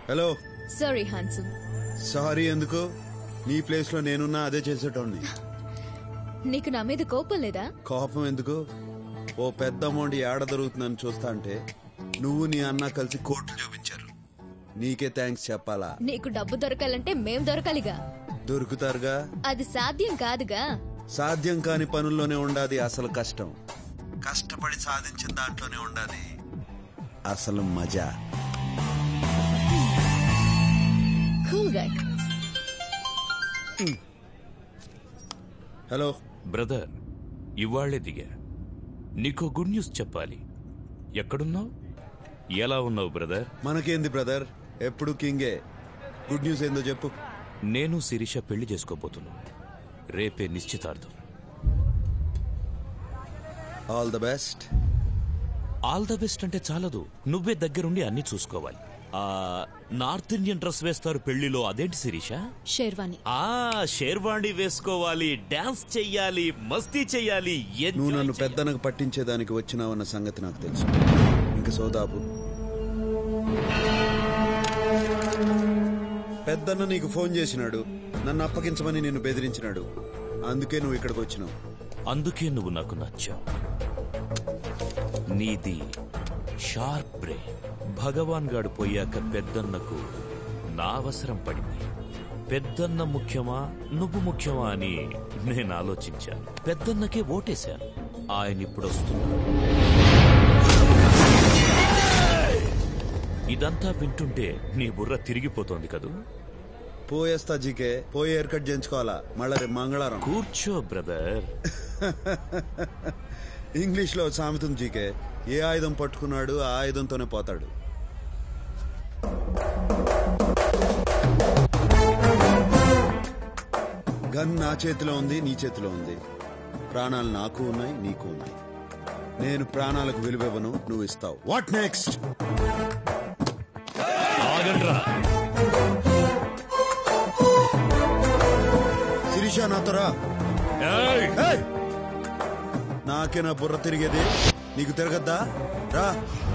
Hello sorry handsome sorry ఎందుకు నీ place లో నేనున్నా అదే చేసేటోడిని నీకు నా మీద కోపం లేదా కోపం ఎందుకు ఓ పెద్ద అమౌంట్ ఏడ దొరుకుతుందని చూస్తా అంటే నువ్వు నీ అన్న కలిసి కోర్టు చూపించారు నీకే థ్యాంక్స్ చెప్పాలా నీకు డబ్బు దొరకాలంటే మేం దొరకాలిగా దొరుకుతారుగా అది సాధ్యం కాదుగా సాధ్యం కాని పనుల్లోనే ఉండాది అసలు కష్టం కష్టపడి సాధించిన దాంట్లోనే ఉండాది అసలు మజా కూల్ గా హలో బ్రదర్ ఇవాళ్లే దిగా నీకో గుడ్ న్యూస్ చెప్పాలి ఎక్కడున్నావు ఎలా ఉన్నావు బ్రదర్ మనకేంది బ్రదర్ ఎప్పుడు కింగే గుడ్ న్యూస్ ఏందో చెప్పు నేను శిరీష పెళ్లి చేసుకోబోతున్నా రేపే నిశ్చితార్థం all the best all the best అంటే చాలదు నువ్వే దగ్గరుండి అన్ని చూసుకోవాలి ఆ నార్త్ ఇండియన్ డ్రెస్ వేస్తారు పెళ్లిలో అదేంటి శిరీష షేర్వాణి ఆ షేర్వాణి వేసుకోవాలి డాన్స్ చెయ్యాలి మస్తీ చెయ్యాలి enjoy నువ్వు నన్ను చెయ్యాలి. పెద్దనకు పట్టించేదానికి వచ్చినావన్న సంగతి నాకు తెలుసు ఇంక సోదాపు పెద్దన్న నీకు ఫోన్ చేసినాడు నన్ను అప్పగించమని నిన్ను బెదిరించినాడు అందుకే నువ్వు ఇక్కడికి వచ్చినావు అందుకే నువ్వు నాకు నచ్చావు నీది షార్ప్ బ్రెయిన్ భగవాన్ గాడు పోయాక పెద్దన్నకు నా అవసరం పడింది పెద్దన్న ముఖ్యమా నువ్వు ముఖ్యమా అని నేను ఆలోచించాను పెద్దన్నకే ఓటేశాను ఆయన ఇప్పుడు వస్తున్నాడు ఇదంతా వింటుంటే నీ బుర్ర తిరిగిపోతోంది కదూ పోయేస్తా జీకే పోయి హెయిర్ కట్ చేయించుకోవాలా మళ్ళా రేపు మంగళవారం కూర్చో బ్రదర్ ఇంగ్లీష్ లో సామెతం జీకే ఏ ఆయుధం పట్టుకున్నాడు ఆ ఆయుధంతోనే పోతాడు గన్ నా చేతిలో ఉంది నీ చేతిలో ఉంది ప్రాణాలు నాకు ఉన్నాయి నీకు ఉన్నాయి నేను ప్రాణాలకు విలువివ్వను నువ్వు ఇస్తావు వాట్ నెక్స్ట్ ఆగండ్రా శిరీష నాతోరా ఏయ్! ఏయ్! నాకే నా బుర్ర తిరిగేది నీకు తిరగద్దా రా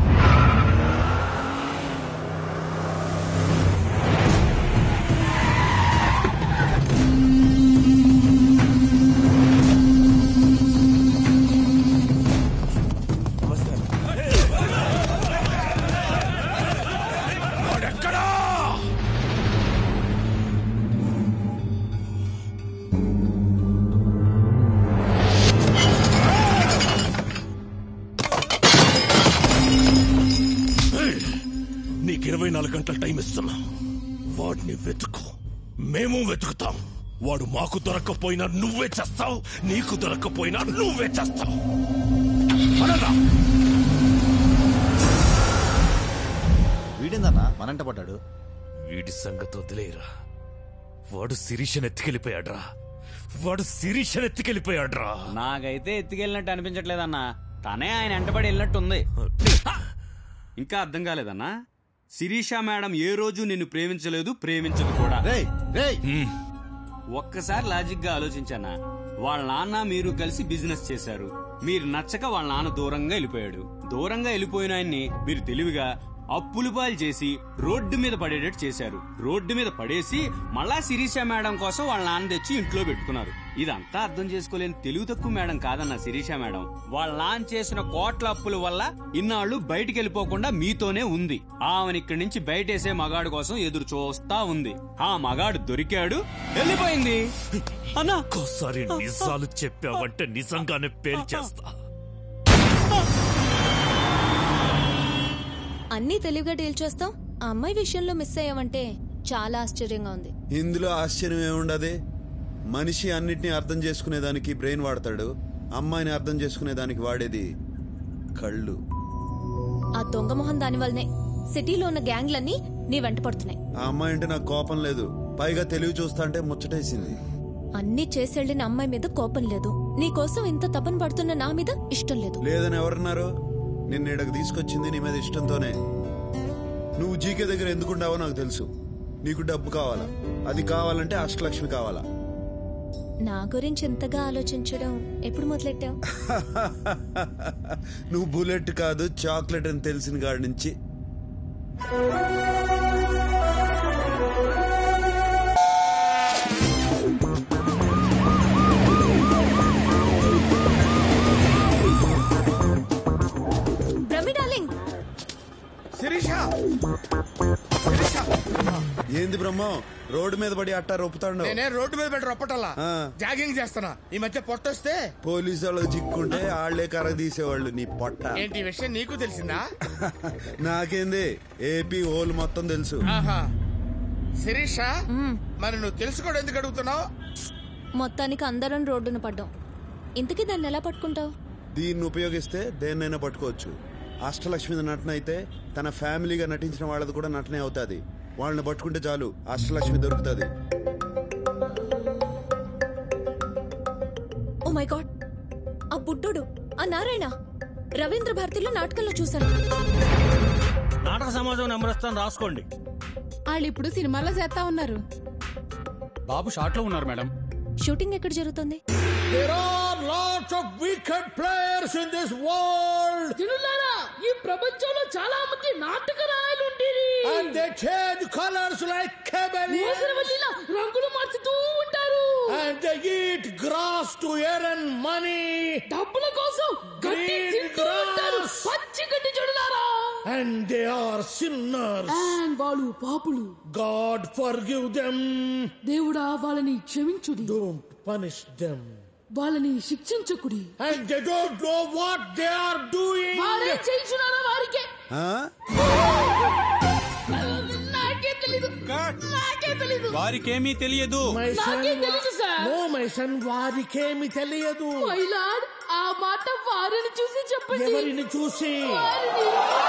నీకు ఇరవై నాలుగు గంటల టైం ఇస్తున్నా వాడిని వెతుకు మేము వెతుకుతాం వాడు మాకు దొరక్కపోయినా నువ్వే చేస్తావు నీకు దొరక్కపోయినా నువ్వే చేస్తావు అనగా వీడిందన్నా మనంట పడ్డాడు వీడి సంగతి వదిలేరా వాడు శిరీషను ఎత్తుకెళ్ళిపోయాడ్రా వాడు శిరీషను ఎత్తుకెళ్ళిపోయాడ్రా నాకైతే ఎత్తుకెళ్ళినట్టు అనిపించట్లేదన్నా తనే ఆయన వెంటబడి వెళ్ళినట్టుంది ఇంకా అర్థం కాలేదన్నా శిరీష మేడం ఏ రోజు నిన్ను ప్రేమించలేదు ప్రేమించదు కూడా రేయ్ రేయ్ ఒక్కసారి లాజిక్ గా ఆలోచించానా వాళ్ళ నాన్న మీరు కలిసి బిజినెస్ చేశారు మీరు నచ్చక వాళ్ళ నాన్న దూరంగా వెళ్ళిపోయాడు దూరంగా వెళ్ళిపోయిన ఆయన్ని మీరు తెలివిగా అప్పులు పాలు చేసి రోడ్డు మీద పడేటట్టు చేశారు రోడ్డు మీద పడేసి మళ్ళా శిరీష మేడం కోసం వాళ్ళ నాన్న తెచ్చి ఇంట్లో పెట్టుకున్నారు ఇదంతా అర్థం చేసుకోలేని తెలివి తక్కువ మేడం కాదన్న శిరీష మేడం వాళ్ళ నాన్న చేసిన కోట్ల అప్పుల వల్ల ఇన్నాళ్ళు బయటికి వెళ్ళిపోకుండా మీతోనే ఉంది ఆమెను ఇక్కడి నుంచి బయటేసే మగాడు కోసం ఎదురు చూస్తా ఉంది ఆ మగాడు దొరికాడు వెళ్ళిపోయింది అన్నా ఒక్కోసారి నిజాలు చెప్పావంటే నిజంగానే పేల్చేస్తా అన్నీ తెలివిగా డీల్ చేస్తాం ఆ అమ్మాయి విషయంలో మిస్ అయ్యావంటే చాలా ఆశ్చర్యంగా ఉంది ఇందులో ఆశ్చర్యం ఏముండదు మనిషి అన్నిటినీ అర్థం చేసుకునేదానికి బ్రెయిన్ వాడతాడు అమ్మాయిని అర్థం చేసుకునేదానికి వాడేది కళ్ళు ఆ దొంగ మొహం దాని వల్లనే సిటీలో ఉన్న గ్యాంగ్లన్నీ నీ వెంట పడుతున్నాయి ఆ అమ్మాయి అంటే నాకు కోపం లేదు పైగా తెలివి చూస్తా అంటే ముచ్చటేసింది అన్నీ చేసెళ్లిన అమ్మాయి మీద కోపం లేదు నీకోసం ఇంత తపన పడుతున్న నా మీద ఇష్టం లేదు లేదని ఎవరన్నారు నిన్న ఇక్కడికి తీసుకొచ్చింది నీ మీద ఇష్టంతోనే నువ్వు జీకే దగ్గర ఎందుకుండావో నాకు తెలుసు నీకు డబ్బు కావాలా అది కావాలంటే అష్టలక్ష్మి కావాలా నా గురించి ఎంతగా ఆలోచించడం ఎప్పుడు మొదలెట్టావు నువ్వు బుల్లెట్ కాదు చాక్లెట్ అని తెలిసిన కాడి నుంచి శిరీష శిరీష ఏంది బ్రహ్మం రోడ్డు మీద పడి అట్టా రొప్పుతాడు నేనే రోడ్డు మీద పెట్టి రొప్పటల్లా ఆ. జాగింగ్ చేస్తున్నా ఈ మధ్య పొట్టొస్తే పోలీసు వాళ్ళు చిక్కుంటే ఆళ్లే కర్ర తీసేవాళ్ళు నీ పొట్ట ఏంటి ఈ విషయం నీకు తెలిసిందా నాకేంది ఏపీ హోల్ మొత్తం తెలుసు ఆహా శిరీష మరి నువ్వు తెలుసుకోవడం ఎందుకు అడుగుతున్నావు మొత్తానికి అందరం రోడ్డున పడ్డాం ఇంతకీ దాన్ని ఎలా పట్టుకుంటావు దీన్ని ఉపయోగిస్తే దేన్నైనా పట్టుకోవచ్చు అష్టలక్ష్మి నటన అయితే తన ఫ్యామిలీగా నటించిన వాళ్ళది కూడా నటనే అవుతాది వాళ్ళని పట్టుకుంటే చాలు అష్టలక్ష్మి దొరుకుతుంది ఓ మై గాడ్ ఆ బుడ్డోడు ఆ నారాయణ రవీంద్ర భారతిలో నాటకంలో చూశాను నాటక సమాజం నెంబర్ ఇస్తాను రాసుకోండి వాళ్ళు ఇప్పుడు సినిమాలో చేస్తా ఉన్నారు బాబు షార్ట్ లో ఉన్నారు మేడం షూటింగ్ ఎక్కడ జరుగుతుంది There are lots of wicked players in this world జనులారా ఈ ప్రపంచంలో చాలా మంది నాటక రాయలు and they change colors like chameleons రంగులు మార్చుతూ ఉంటారు and they eat grass to earn money డబ్బుల కోసం గడ్డి Green తింటూ ఉంటారు grass. పచ్చి గడ్డి జడులారా and they are sinners. And వాళ్ళు పాపులు God forgive them. దేవుడా వాళ్ళని క్షమించుడి Don't punish them. వాళ్ళని శిక్షించకుడి And they don't know what they are doing. వారే చేయించున్నారా వారికే ఆ? నాకే తెలీదు నాకే తెలీదు వారికేమీ తెలియదు My son, నాకే తెలుసు సార్ no, my son, వారికేమి తెలియదు మైలాడ్ ఆ మాట వారిని చూసి చెప్పండి ఎవరిని చూసి వారిని.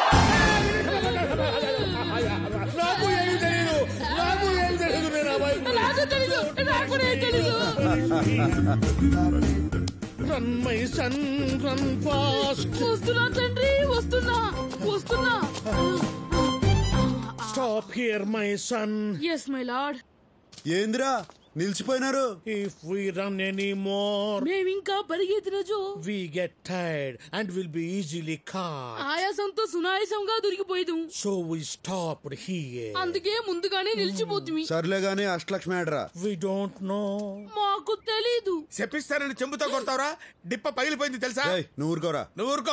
నాకు ఏమి తెలియదు నాకు ఏమి తెలియదు నేను అబ్బాయి నాకు తెలీదు నాకు తెలీదు run my son run fast వస్తున్నా తండ్రి వస్తున్నా వస్తున్నా stop here my son yes my lord ఏందిరా నిలిచిపోయినారు if we run any more మేమింకా పరిగెత్తిన జో we get tired and will be easily caught ఆయాసంతో సునాయాసంగా దొరికిపోయేదు సో వి స్టాప్ హియర్ అందుకే ముందుగానే నిలిచిపోతుంది సర్లే గాని అష్టలక్ష్మి ఆడరా వి డోంట్ నో మాకు తెలీదు చెప్పిస్తానని చెంబుతో కొడతావురా డిప్ప పగిలిపోయింది తెలుసా ఏయ్, నువ్వు ఊరుకోరా నువ్వు ఊరుకో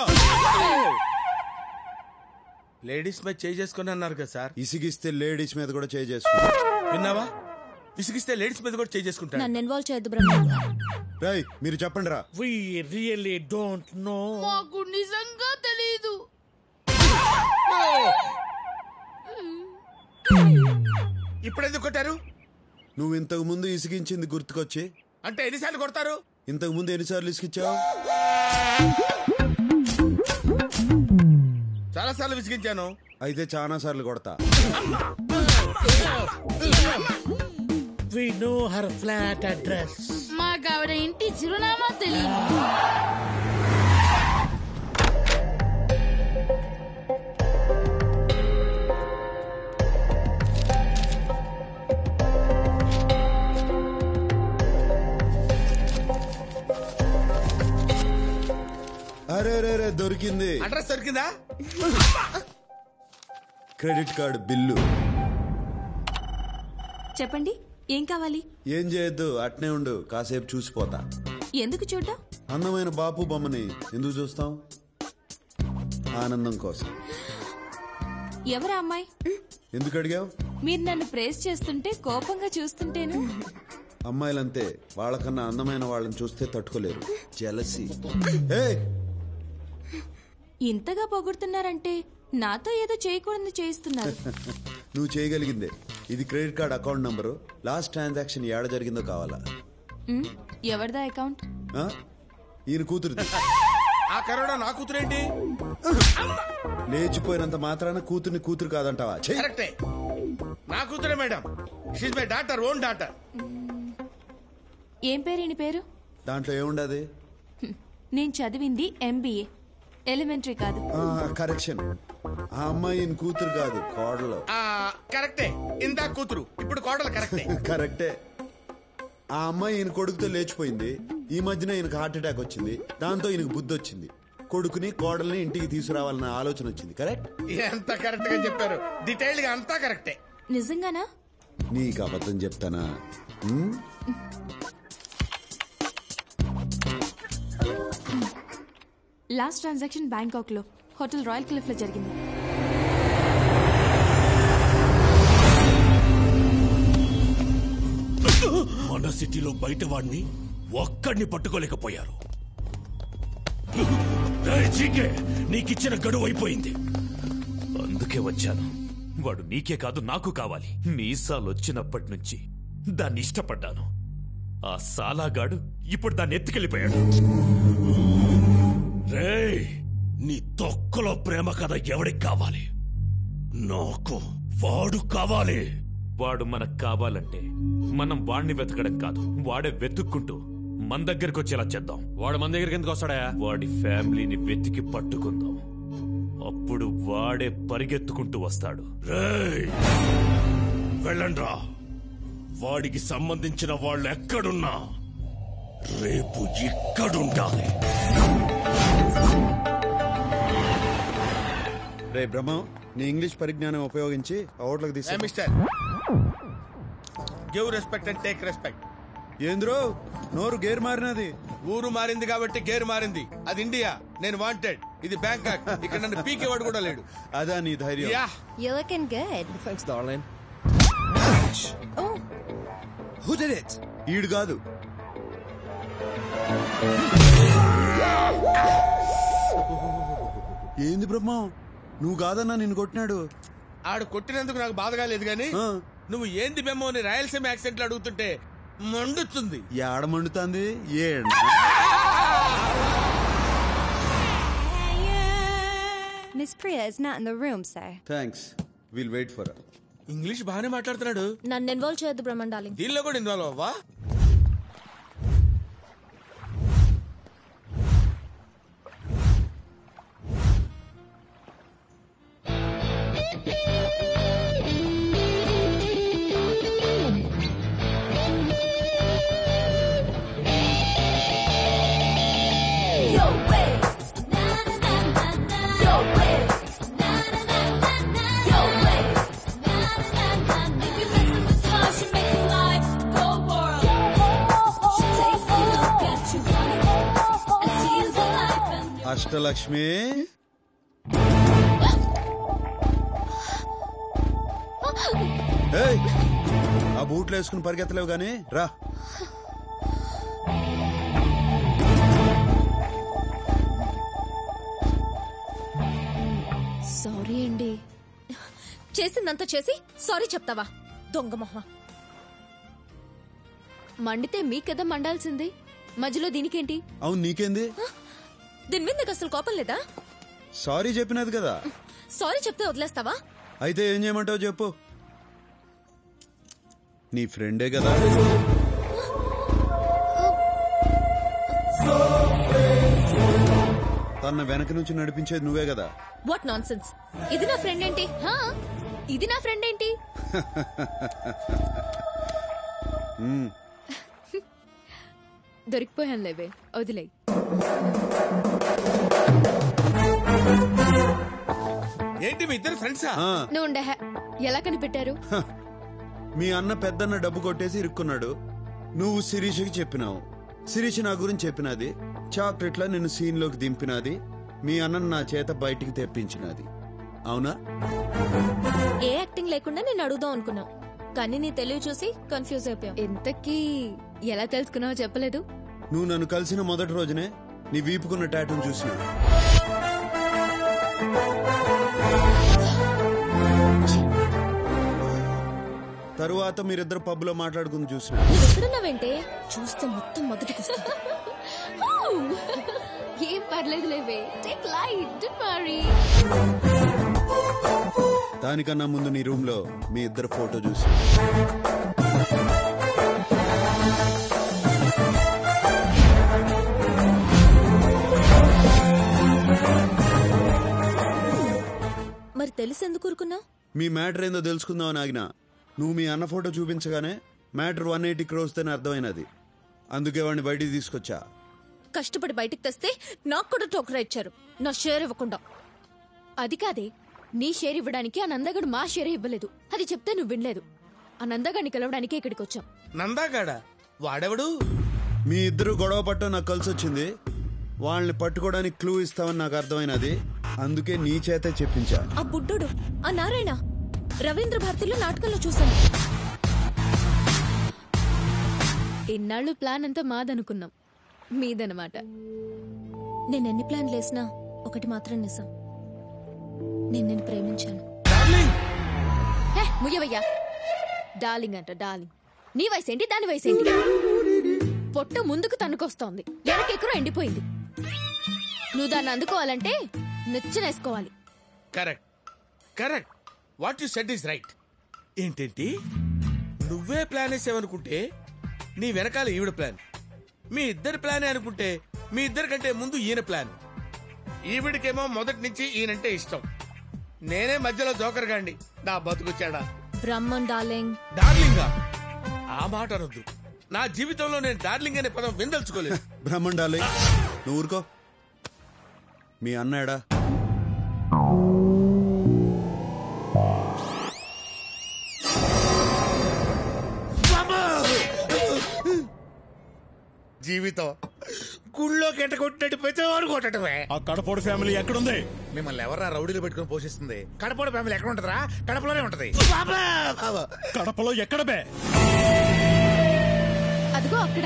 లేడీస్ మీద చేయి చేసుకుని అన్నారు కదా సార్ ఇసిగిస్తే లేడీస్ మీద కూడా చేయి చేసుకో విన్నావా విసిగిస్తే లేడీస్ మీద కూడా చేయి చేసుకుంటాను నన్ను ఇన్వాల్వ్ చేయొద్దు బ్రహ్మ రేయ్ మీరు చెప్పండి రా వి రియల్లీ డోంట్ నో మాకు నిజంగా తెలీదు ఇప్పుడు ఎందుకు కొట్టారు నువ్వు ఇంతకు ముందు ఇసిగించింది గుర్తుకొచ్చి అంటే ఎన్నిసార్లు కొడతారు ఇంతకు ముందు ఎన్నిసార్లు ఇసిగిచ్చావు చాలా సార్లు విసిగించాను అయితే చాలా సార్లు కొడతా we know her flat address మాకు ఆవిడ ఇంటి చిరునామా తెలియదు అరే రే రే దొరికింది అడ్రస్ దొరికిందా క్రెడిట్ కార్డు బిల్లు చెప్పండి ఏం కావాలి ఏం చేయొద్దు అట్నే ఉండు కాసేపు చూసిపోతా ఎందుకు చూడ్డా అందమైన బాపు బొమ్మని ఎందుకు చూస్తాం ఆనందం కోసం ఎవరా అమ్మాయి ఎందుకు అడిగావు మీరు నన్ను ప్రేస్ చేస్తుంటే కోపంగా చూస్తుంటేను అమ్మాయిలంతే వాళ్ళకన్నా అందమైన వాళ్ళని చూస్తే తట్టుకోలేరు జలసి ఏ ఇంతగా పొగుడుతున్నారంటే నాతో ఏదో చేయకూడదు చేయిస్తున్నారు నువ్వు చేయగలిగిందే ఇది credit card account number last transaction ఏడ జరిగిందో కావాలా ఉమ్, ఎవరిదా అకౌంట్ ఆ? ఈయన కూతురుది ఆ కరోనా నా కూతురేంటి లేచిపోయినంత మాత్రాన కూతుర్ని కూతురు కాదంటావా ఛీ! కరెక్టే నా కూతురే madam she's my daughter own daughter ఏం పేరు ఈయన పేరు దాంట్లో ఏముండదు హ్మ్, నేను చదివింది ఎంబీఏ ఎలిమెంటరీ కాదు కరెక్షన్ ఆ అమ్మాయి ఈయన కూతురు కాదు కోడలు కరెక్టే ఇందా కూతురు ఇప్పుడు కోడలు కరెక్టే కరెక్టే ఆ అమ్మాయి ఈయన కొడుకుతో లేచిపోయింది ఈ మధ్యన ఈయనకు హార్ట్ అటాక్ వచ్చింది దాంతో ఈయనకు బుద్ధి వచ్చింది కొడుకుని కోడల్ని ఇంటికి తీసుకురావాలన్న ఆలోచన వచ్చింది కరెక్ట్ ఎంత కరెక్ట్ గా చెప్పారు డీటెయిల్డ్ గా అంతా కరెక్టే నిజంగానా నీకు అబద్ధం చెప్తానా ఉమ్? లాస్ట్ ట్రాన్సాక్షన్ బ్యాంకాక్ లో హోటల్ రాయల్ క్లిఫ్ లో జరిగింది బయట వాడిని ఒక్కడిని పట్టుకోలేకపోయారు రేయ్ జీకే నీకిచ్చిన గడువు అయిపోయింది అందుకే వచ్చాను వాడు నీకే కాదు నాకు కావాలి మీసాలు వచ్చినప్పటి నుంచి దాన్ని ఇష్టపడ్డాను ఆ సాలాగాడు ఇప్పుడు దాన్ని ఎత్తుకెళ్ళిపోయాడు రేయ్ నీ తొక్కలో ప్రేమ కథ ఎవడికి కావాలి నాకు వాడు కావాలి వాడు మనకు కావాలంటే మనం వాడిని వెతకడం కాదు వాడే వెతుక్కుంటూ మన దగ్గరికి వచ్చేలా చేద్దాం వాడు మన దగ్గరికి ఎందుకు వస్తాడా వాడి ఫ్యామిలీని వెతికి పట్టుకుందాం అప్పుడు వాడే పరిగెత్తుకుంటూ వస్తాడు రేయ్ వెళ్ళండ్రా వాడికి సంబంధించిన వాళ్ళు ఎక్కడున్నా రేపు ఇక్కడుండాలి రే బ్రహ్మం నీ ఇంగ్లీష్ పరిజ్ఞానం ఉపయోగించి ఓట్లకు ఏ తీసి mister give respect and take respect ఏంద్రో నోరు గేర్ మారినది ఊరు మారింది కాబట్టి గేర్ మారింది అది ఇండియా నేను వాంటెడ్ ఇది బ్యాంకాక్ ఇక్కడ నన్ను పీకేవాడు కూడా లేడు అదా నీ ధైర్యం yeah You're looking good. Thanks darling Oh, who did it ఈడు కాదు ఏంది బ్రహ్మం నువ్వు కాదన్నా నిన్ను కొట్టినాడు ఆడు కొట్టినందుకు నాకు బాధగా లేదు గాని ఆ. నువ్వు ఏంది బెమ్మో అని రాయలసీమ యాక్సెంట్ లో అడుగుతుంటే మండుతుంది ఏడ మండుతాంది ఏడ Miss Priya is not in the room, sir. Thanks will wait for English బాగానే మాట్లాడుతున్నాడు నన్ను ఇన్వాల్వ్ చేయొద్దు బ్రహ్మన్ డార్లింగ్ దీనిలో కూడా ఇన్వాల్వ్ అవ్వా అష్టలక్ష్మి ఏయ్, ఆ బూట్లు వేసుకుని పరిగెత్తలేవు గాని రా సారీ అండి చేసిందంతా చేసి సారీ చెప్తావా దొంగ మొహ మండితే మీకెదా మండాల్సింది మధ్యలో దీనికేంటి అవును నీకేంది దీని మీద నీకు అసలు కోపం లేదా సారీ చెప్పినది కదా సారీ చెప్తే వదిలేస్తావా అయితే ఏం చేయమంటావు చెప్పు నీ ఫ్రెండే కదా తన వెనక నుంచి నడిపించేది నువ్వే కదా వాట్ నాన్ ఇది నా ఫ్రెండ్ ఏంటి హా? ఇది నా ఫ్రెండ్ ఏంటి దొరికిపోయాను లేవే వదిలే ఏంటి మీ ఇద్దరు ఫ్రెండ్సా ఆ, నువ్వు ఉండే హే. ఎలా కనిపెట్టారు మీ అన్న పెద్దన్న డబ్బు కొట్టేసి ఇరుక్కున్నాడు నువ్వు శిరీషకి చెప్పినావు శిరీష్ నా గురించి చెప్పినది చాక్లెట్లా నిన్ను సీన్ లోకి దింపినది మీ అన్నను నా చేత బయటికి తెప్పించినది అవునా ఏ యాక్టింగ్ లేకుండా నేను అడుగుదాం అనుకున్నా కానీ నీ తెలివి చూసి కన్ఫ్యూజ్ అయిపోయావు ఇంతకీ ఎలా తెలుసుకున్నావో చెప్పలేదు నువ్వు నన్ను కలిసిన మొదటి రోజునే నీ వీపుకున్న టాటూని చూసిన తరువాత మీరిద్దరు పబ్లో మాట్లాడుకుని చూసిన నువ్వు ఎక్కడున్నావంటే చూస్తే మొత్తం మొదటికి వస్తుంది. ఏం పర్లేదు లేవే టేక్ లైట్ మరి దానికన్నా ముందు నీ రూమ్ లో మీ ఇద్దరు ఫోటో చూసి మరి తెలిసి ఎందుకు ఊరుకున్నావు మీ మ్యాటర్ ఏందో తెలుసుకుందామని ఆగిన నువ్వు మీ అన్న ఫోటో చూపించగానే మ్యాటర్ వన్ ఎయిటీ క్రోస్ అని అర్థమైనది అందుకే వాడిని బయటికి తీసుకొచ్చా కష్టపడి బయటికి తెస్తే నాకు కూడా టోకరా ఇచ్చారు నా షేర్ ఇవ్వకుండా అది కాదే నీ షేర్ ఇవ్వడానికి ఆ నందగడు మా షేర్ ఇవ్వలేదు అది చెప్తే నువ్వు వినలేదు ఆ నందగాడిని కలవడానికి ఇక్కడికి వచ్చాం నందాగాడ వాడెవడు మీ ఇద్దరు గొడవ పట్టడం నాకు కలిసి వచ్చింది వాళ్ళని పట్టుకోవడానికి క్లూ ఇస్తామని నాకు అర్థమైనది అందుకే నీ చేతే చెప్పించా ఆ బుడ్డోడు ఆ నారాయణ రవీంద్ర భారతిలో నాటకంలో చూశాను ఇన్నాళ్ళు ప్లాన్ అంతా మాదనుకున్నాం మీదనమాట నేను ఎన్ని ప్లాన్లు వేసినా ఒకటి మాత్రం నిజం నేను నేను ప్రేమించాను హే, ముయ్యవయ్యా డార్లింగ్ అంట డార్లింగ్ నీ వయసు ఏంటి దాని వయసు ఏంటి పొట్ట ముందుకు తన్నుకొస్తోంది వెనకెక్కడో ఎండిపోయింది నువ్వు దాన్ని అందుకోవాలంటే నెచ్చనేసుకోవాలి correct correct what you said is right ఏంటేంటి నువ్వే ప్లాన్ వేసావనుకుంటే నీ వెనకాల ఈవిడ ప్లాన్ మీ ఇద్దరి ప్లానే అనుకుంటే మీ ఇద్దరి కంటే ముందు ఈయన ప్లాన్ ఈవిడికేమో మొదటి నుంచి ఈయనంటే ఇష్టం నేనే మధ్యలో జోకర్ గాండి నా బతుకుచ్చాడా బ్రహ్మన్ డార్లింగ్ డార్లింగా ఆ మాట అనొద్దు నా జీవితంలో నేను డార్లింగ్ అనే పదం విందల్చుకోలేదు బ్రహ్మండాలి నువ్వు ఊరుకో మీ అన్నాడా జీవితం గుళ్ళో కెట్ట కొట్టినట్టు ప్రతివారు కొట్టడమే ఆ కడపోడు ఫ్యామిలీ ఎక్కడుంది మిమ్మల్ని ఎవరా రౌడీలు పెట్టుకుని పోషిస్తుంది కడపడ ఫ్యామిలీ ఎక్కడ ఉంటదిరా కడపలోనే ఉంటది కడపలో ఎక్కడ బే అదిగో అక్కడ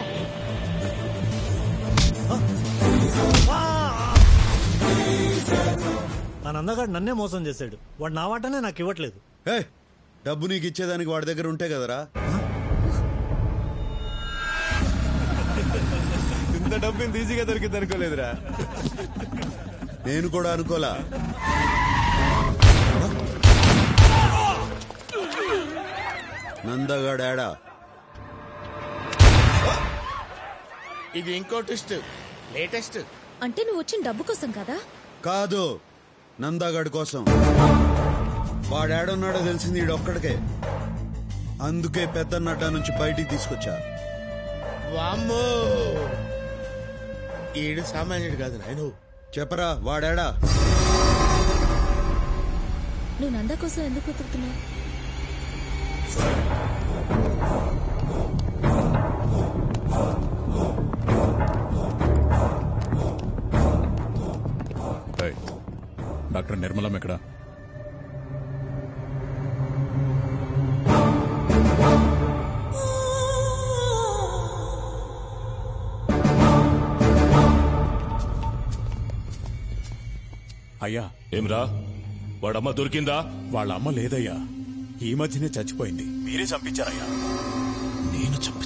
ఆ నందగాడు నన్నే మోసం చేశాడు వాడు నా వాటనే నాకు ఇవ్వట్లేదు ఏ డబ్బు నీకు ఇచ్చేదానికి వాడి దగ్గర ఉంటే కదరా ఇంత డబ్బు ఇంత ఈజీగా దొరికింది అనుకోలేదురా నేను కూడా అనుకోలా నందగాడాడా ఇది ఇంకో ట్విస్ట్ లేటెస్ట్ అంటే నువ్వు వచ్చిన డబ్బు కోసం కదా కాదు నందాగాడి కోసం వాడేడున్నాడో తెలిసింది ఈడొక్కడికే అందుకే పెద్ద నడ్డా నుంచి బయటికి తీసుకొచ్చా వామ్మో ఈడు సామాన్యుడు కాదు నాయను చెప్పరా వాడాడా నువ్వు నందా కోసం ఎందుకు వెతుకుతున్నావు డాక్టర్ నిర్మలం ఎక్కడ అయ్యా ఏమ్రా వాడమ్మ దొరికిందా వాళ్ళ అమ్మ లేదయ్యా ఈ మధ్యనే చచ్చిపోయింది మీరే చంపించారయ్యా నేను చంప